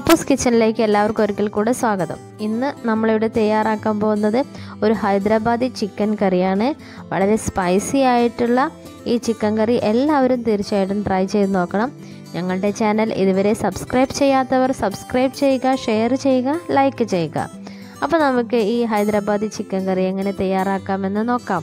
പാപ്പൂസ് കിച്ചണിലേക്ക് എല്ലാവർക്കും ഒരിക്കൽ കൂടെ സ്വാഗതം ഇന്ന് നമ്മളിവിടെ തയ്യാറാക്കാൻ പോകുന്നത് ഒരു ഹൈദരാബാദി ചിക്കൻ കറിയാണ് വളരെ സ്പൈസി ആയിട്ടുള്ള ഈ ചിക്കൻ കറി എല്ലാവരും തീർച്ചയായിട്ടും ട്രൈ ചെയ്ത് നോക്കണം ഞങ്ങളുടെ ചാനൽ ഇതുവരെ സബ്സ്ക്രൈബ് ചെയ്യാത്തവർ സബ്സ്ക്രൈബ് ചെയ്യുക ഷെയർ ചെയ്യുക ലൈക്ക് ചെയ്യുക അപ്പോൾ നമുക്ക് ഈ ഹൈദരാബാദി ചിക്കൻ കറി എങ്ങനെ തയ്യാറാക്കാമെന്ന് നോക്കാം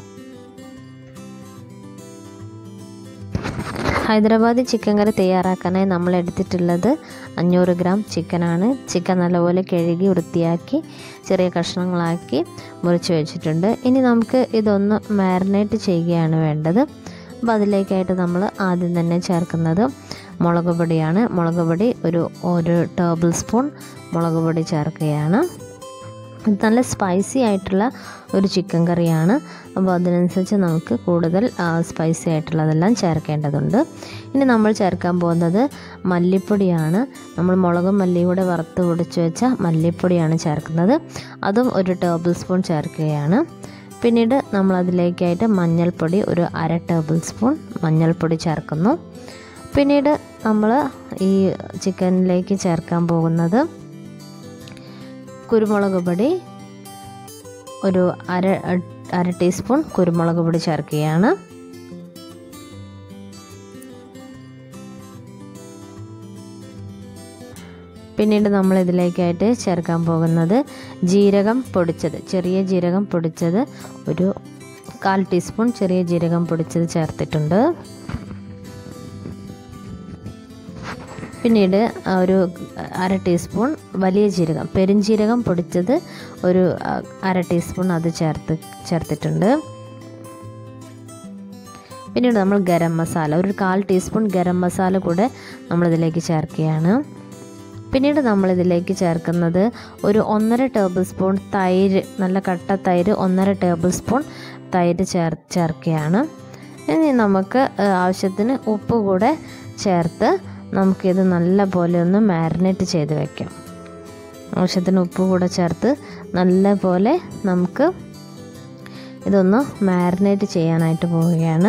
ഹൈദരാബാദി ചിക്കൻ കറി തയ്യാറാക്കാനായി നമ്മൾ എടുത്തിട്ടുള്ളത് അഞ്ഞൂറ് ഗ്രാം ചിക്കനാണ് ചിക്കൻ നല്ലപോലെ കഴുകി വൃത്തിയാക്കി ചെറിയ കഷ്ണങ്ങളാക്കി മുറിച്ച് വെച്ചിട്ടുണ്ട് ഇനി നമുക്ക് ഇതൊന്ന് മാരിനേറ്റ് ചെയ്യുകയാണ് വേണ്ടത് അപ്പോൾ അതിലേക്കായിട്ട് നമ്മൾ ആദ്യം തന്നെ ചേർക്കുന്നത് മുളക് പൊടിയാണ് മുളക് പൊടി ഒരു ഒരു ടേബിൾ സ്പൂൺ മുളക് പൊടി ചേർക്കുകയാണ് ഇത് നല്ല സ്പൈസി ആയിട്ടുള്ള ഒരു ചിക്കൻ കറിയാണ് അപ്പോൾ അതിനനുസരിച്ച് നമുക്ക് കൂടുതൽ സ്പൈസി ആയിട്ടുള്ളതെല്ലാം ചേർക്കേണ്ടതുണ്ട് ഇനി നമ്മൾ ചേർക്കാൻ പോകുന്നത് മല്ലിപ്പൊടിയാണ് നമ്മൾ മുളകും മല്ലിയും കൂടെ വറുത്ത് പൊടിച്ച് വെച്ച മല്ലിപ്പൊടിയാണ് ചേർക്കുന്നത് അതും ഒരു ടേബിൾ സ്പൂൺ ചേർക്കുകയാണ് പിന്നീട് നമ്മൾ അതിലേക്കായിട്ട് മഞ്ഞൾപ്പൊടി ഒരു അര ടേബിൾ സ്പൂൺ മഞ്ഞൾപ്പൊടി ചേർക്കുന്നു പിന്നീട് നമ്മൾ ഈ ചിക്കനിലേക്ക് ചേർക്കാൻ പോകുന്നത് കുരുമുളക് പൊടി ഒരു അര അര ടീസ്പൂൺ കുരുമുളക് പൊടി ചേർക്കുകയാണ് പിന്നീട് നമ്മൾ ഇതിലേക്കായിട്ട് ചേർക്കാൻ പോകുന്നത് ജീരകം പൊടിച്ചത് ചെറിയ ജീരകം പൊടിച്ചത് ഒരു കാൽ ടീസ്പൂൺ ചെറിയ ജീരകം പൊടിച്ചത് ചേർത്തിട്ടുണ്ട് പിന്നീട് ഒരു അര ടീസ്പൂൺ വലിയ ജീരകം പെരുംജീരകം പൊടിച്ചത് ഒരു അര ടീസ്പൂൺ അത് ചേർത്ത് ചേർത്തിട്ടുണ്ട് പിന്നീട് നമ്മൾ ഗരം മസാല ഒരു കാൽ ടീസ്പൂൺ ഗരം മസാല കൂടെ നമ്മളിതിലേക്ക് ചേർക്കുകയാണ് പിന്നീട് നമ്മളിതിലേക്ക് ചേർക്കുന്നത് ഒരു ഒന്നര ടേബിൾ സ്പൂൺ തൈര് നല്ല കട്ട തൈര് ഒന്നര ടേബിൾ സ്പൂൺ തൈര് ചേർ ചേർക്കുകയാണ് ഇനി നമുക്ക് ആവശ്യത്തിന് ഉപ്പ് കൂടെ ചേർത്ത് നമുക്കിത് നല്ല പോലെ ഒന്ന് മാരിനേറ്റ് ചെയ്ത് വെക്കാം ആവശ്യത്തിന് ഉപ്പ് കൂടെ ചേർത്ത് നല്ല പോലെ നമുക്ക് ഇതൊന്ന് മാരിനേറ്റ് ചെയ്യാനായിട്ട് പോവുകയാണ്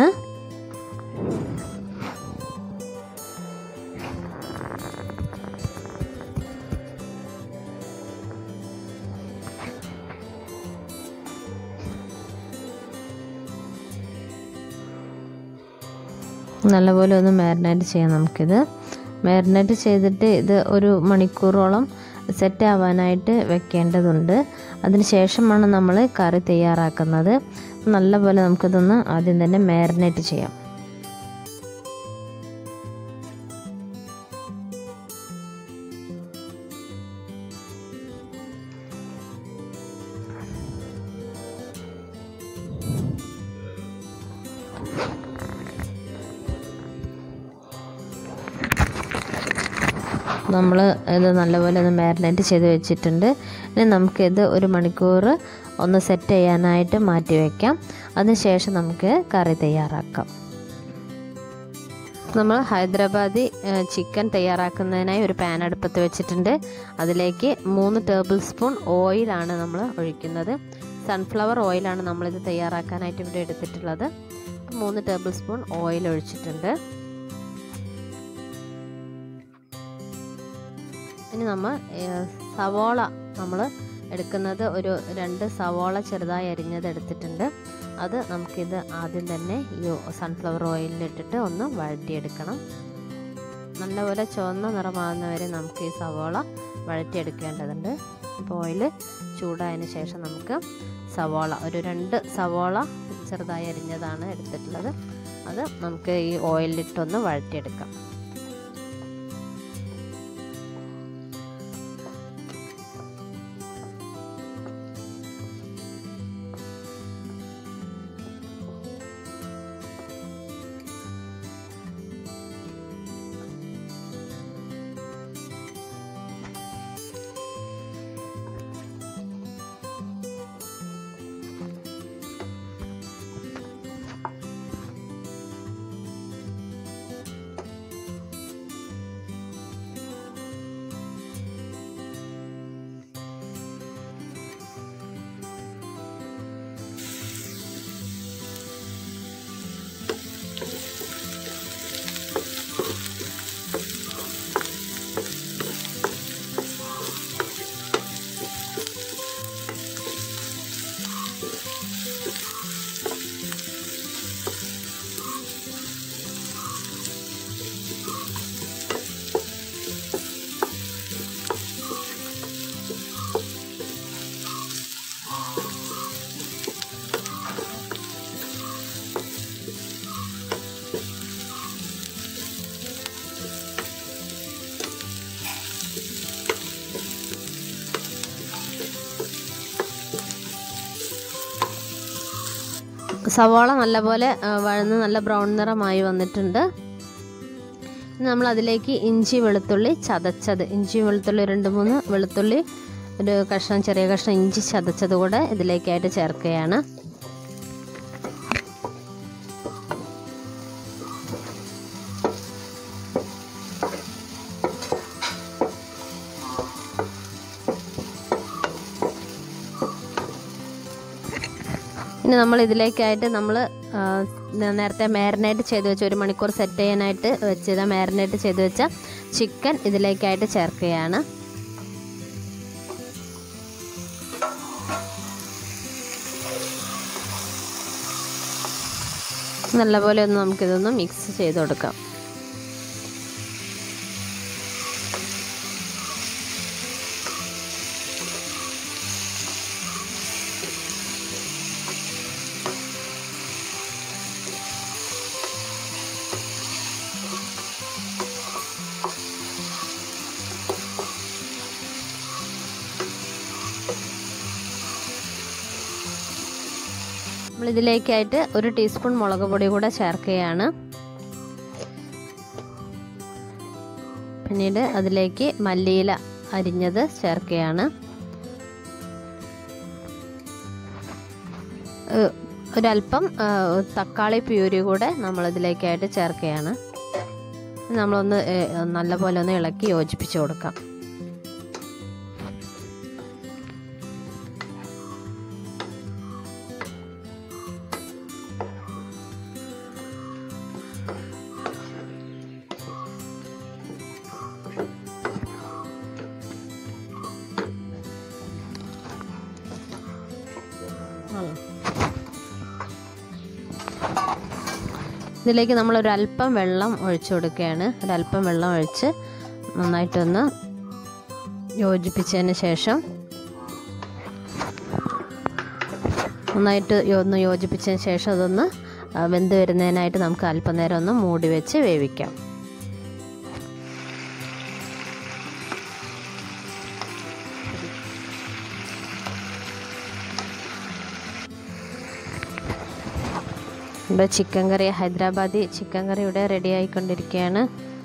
നല്ലപോലെ ഒന്ന് മാരിനേറ്റ് ചെയ്യാം നമുക്കിത് മാരിനേറ്റ് ചെയ്തിട്ട് ഇത് ഒരു മണിക്കൂറോളം സെറ്റ് ആവാനായിട്ട് വെക്കേണ്ടതുണ്ട് അതിന് ശേഷമാണ് നമ്മൾ കറി തയ്യാറാക്കുന്നത് നല്ലപോലെ നമുക്കിതൊന്ന് ആദ്യം തന്നെ മാരിനേറ്റ് ചെയ്യാം നമ്മൾ ഇത് നല്ലപോലെ ഒന്ന് മാരിനേറ്റ് ചെയ്ത് വെച്ചിട്ടുണ്ട് ഇനി നമുക്കിത് ഒരു മണിക്കൂർ ഒന്ന് സെറ്റ് ചെയ്യാനായിട്ട് മാറ്റി വയ്ക്കാം അതിനുശേഷം നമുക്ക് കറി തയ്യാറാക്കാം നമ്മൾ ഹൈദരാബാദി ചിക്കൻ തയ്യാറാക്കുന്നതിനായി ഒരു പാൻ അടുപ്പത്ത് വെച്ചിട്ടുണ്ട് അതിലേക്ക് മൂന്ന് ടേബിൾ സ്പൂൺ ഓയിലാണ് നമ്മൾ ഒഴിക്കുന്നത് സൺഫ്ലവർ ഓയിലാണ് നമ്മളിത് തയ്യാറാക്കാനായിട്ട് ഇവിടെ എടുത്തിട്ടുള്ളത് മൂന്ന് ടേബിൾ സ്പൂൺ ഓയിൽ ഒഴിച്ചിട്ടുണ്ട് ഇനി നമ്മൾ സവോള നമ്മൾ എടുക്കുന്നത് ഒരു രണ്ട് സവോള ചെറുതായി അരിഞ്ഞത് എടുത്തിട്ടുണ്ട് അത് നമുക്കിത് ആദ്യം തന്നെ ഈ സൺഫ്ലവർ ഓയിലിലിട്ടിട്ട് ഒന്ന് വഴറ്റിയെടുക്കണം നല്ലപോലെ ചുവന്ന നിറമാകുന്ന വരെ നമുക്ക് ഈ സവോള വഴറ്റിയെടുക്കേണ്ടതുണ്ട് അപ്പോൾ ഓയിൽ ചൂടായതിന് ശേഷം നമുക്ക് സവോള ഒരു രണ്ട് സവോള ചെറുതായി അരിഞ്ഞതാണ് എടുത്തിട്ടുള്ളത് അത് നമുക്ക് ഈ ഓയിലിട്ടൊന്ന് വഴറ്റിയെടുക്കാം സവാള നല്ലപോലെ ആ, വഴന്ന് നല്ല ബ്രൗൺ നിറമായി വന്നിട്ടുണ്ട് ഇനി നമ്മൾ അതിലേക്ക് ഇഞ്ചി വെളുത്തുള്ളി ചതച്ചത് ഇഞ്ചി വെളുത്തുള്ളി രണ്ട് മൂന്ന് വെളുത്തുള്ളി ഒരു കഷ്ണം ചെറിയ കഷ്ണം ഇഞ്ചി ചതച്ചത് കൂടെ ഇതിലേക്കായിട്ട് ചേർക്കുകയാണ് ഇനി നമ്മൾ ഇതിലേക്കായിട്ട് നമ്മൾ നേരത്തെ മാരിനേറ്റ് ചെയ്ത് വെച്ച ഒരു മണിക്കൂർ സെറ്റ് ചെയ്യാനായിട്ട് വെച്ചത് മാരിനേറ്റ് ചെയ്ത് വെച്ച ചിക്കൻ ഇതിലേക്കായിട്ട് ചേർക്കുകയാണ് നല്ലപോലെ ഒന്ന് നമുക്കിതൊന്ന് മിക്സ് ചെയ്ത് കൊടുക്കാം നമ്മൾ ഇതിലേക്കായിട്ട് ഒരു ടീസ്പൂൺ മുളക് പൊടി കൂടെ ചേർക്കുകയാണ് പിന്നീട് അതിലേക്ക് മല്ലിയില അരിഞ്ഞത് ചേർക്കുകയാണ് ഏഹ് ഒരല്പം ഏഹ് തക്കാളി പ്യൂരി കൂടെ നമ്മൾ ഇതിലേക്കായിട്ട് ചേർക്കുകയാണ് നമ്മളൊന്ന് ഏഹ് നല്ലപോലെ ഒന്ന് ഇളക്കി യോജിപ്പിച്ച് കൊടുക്കാം ഇതിലേക്ക് നമ്മൾ ഒരു അല്പം വെള്ളം ഒഴിച്ചു കൊടുക്കുകയാണ് ഒരല്പം വെള്ളം ഒഴിച്ച് നന്നായിട്ടൊന്ന് യോജിപ്പിച്ചതിന് ശേഷം നന്നായിട്ട് യോ- ഒന്ന് യോജിപ്പിച്ചതിന് ശേഷം അതൊന്ന് ആ, വെന്ത് വരുന്നതിനായിട്ട് നമുക്ക് അല്പം നേരം ഒന്ന് മൂടി വെച്ച് വേവിക്കാം ഇവിടെ chicken curry Hyderabadi chicken curry ഇവിടെ റെഡി ആയിക്കൊണ്ടിരിക്കുകയാണ്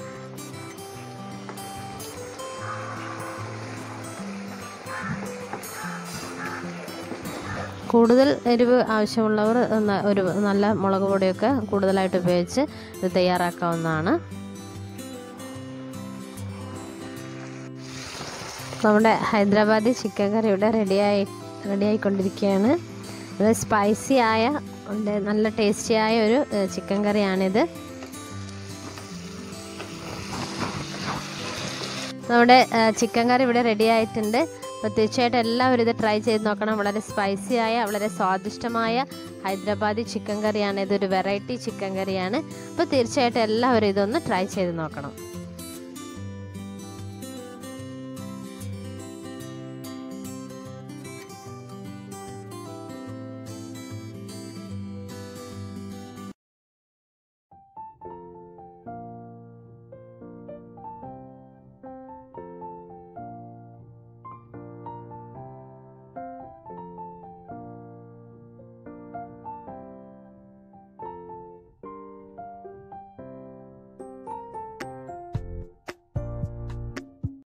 കൂടുതൽ എരിവ് ആവശ്യമുള്ളവർ ന- ഒരു നല്ല മുളക് പൊടിയൊക്കെ കൂടുതലായിട്ട് ഉപയോഗിച്ച് ഇത് തയ്യാറാക്കാവുന്നതാണ് നമ്മുടെ ഹൈദരാബാദി ചിക്കൻ കറി ഇവിടെ റെഡിയായി റെഡി ആയിക്കൊണ്ടിരിക്കുകയാണ് ഇത് സ്പൈസി ആയ ഉണ്ട് നല്ല ടേസ്റ്റി ആയ ഒരു ഏഹ്, ചിക്കൻ കറിയാണിത് നമ്മുടെ ഏഹ്, ചിക്കൻ കറി ഇവിടെ റെഡി ആയിട്ടുണ്ട് അപ്പോൾ തീർച്ചയായിട്ടും എല്ലാവരും ഇത് ട്രൈ ചെയ്ത് നോക്കണം വളരെ സ്പൈസി ആയ വളരെ സ്വാദിഷ്ടമായ ഹൈദരാബാദി ചിക്കൻ കറിയാണ് ഇതൊരു വെറൈറ്റി ചിക്കൻ കറിയാണ് അപ്പോൾ തീർച്ചയായിട്ടും എല്ലാവരും ഇതൊന്ന് ട്രൈ ചെയ്ത് നോക്കണം